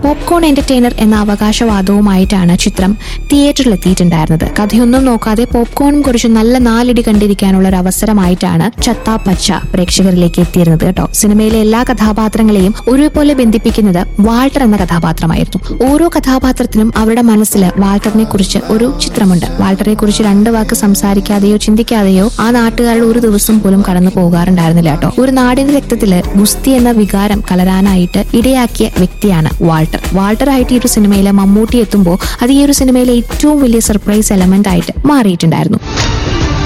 popcorn entertainer എന്ന അവകാശവാദവുമായിട്ടാണ് ചിത്രം തിയേറ്ററിൽ എത്തിയിട്ടുണ്ടായിരുന്നത് കഥയൊന്നും നോക്കാതെ പോപ്കോണും കുറിച്ച് നല്ല നാലിടി കണ്ടിരിക്കാനുള്ള ഒരു അവസരമായിട്ടാണ് ചത്താ പച്ച പ്രേക്ഷകരിലേക്ക് എത്തിയിരുന്നത് കേട്ടോ സിനിമയിലെ എല്ലാ കഥാപാത്രങ്ങളെയും ഒരുപോലെ ബന്ധിപ്പിക്കുന്നത് വാൾട്ടർ എന്ന കഥാപാത്രമായിരുന്നു ഓരോ കഥാപാത്രത്തിനും അവരുടെ മനസ്സിൽ വാൾട്ടറിനെ കുറിച്ച് ഒരു ചിത്രമുണ്ട് വാൾട്ടറെ കുറിച്ച് രണ്ട് വാക്ക് സംസാരിക്കാതെയോ ചിന്തിക്കാതെയോ ആ നാട്ടുകാരുടെ ഒരു ദിവസം പോലും കടന്നു പോകാറുണ്ടായിരുന്നില്ല കേട്ടോ ഒരു നാടിന്റെ രക്തത്തില് ഗുസ്തി എന്ന വികാരം കലരാനായിട്ട് ഇടയാക്കിയ വ്യക്തിയാണ് വാൾട്ടർ വാൾട്ടർ ആയിട്ട് ഈ ഒരു സിനിമയിലെ മമ്മൂട്ടി എത്തുമ്പോൾ അത് ഈ ഒരു സിനിമയിലെ ഏറ്റവും വലിയ സർപ്രൈസ് എലമെന്റ് ആയിട്ട് മാറിയിട്ടുണ്ടായിരുന്നു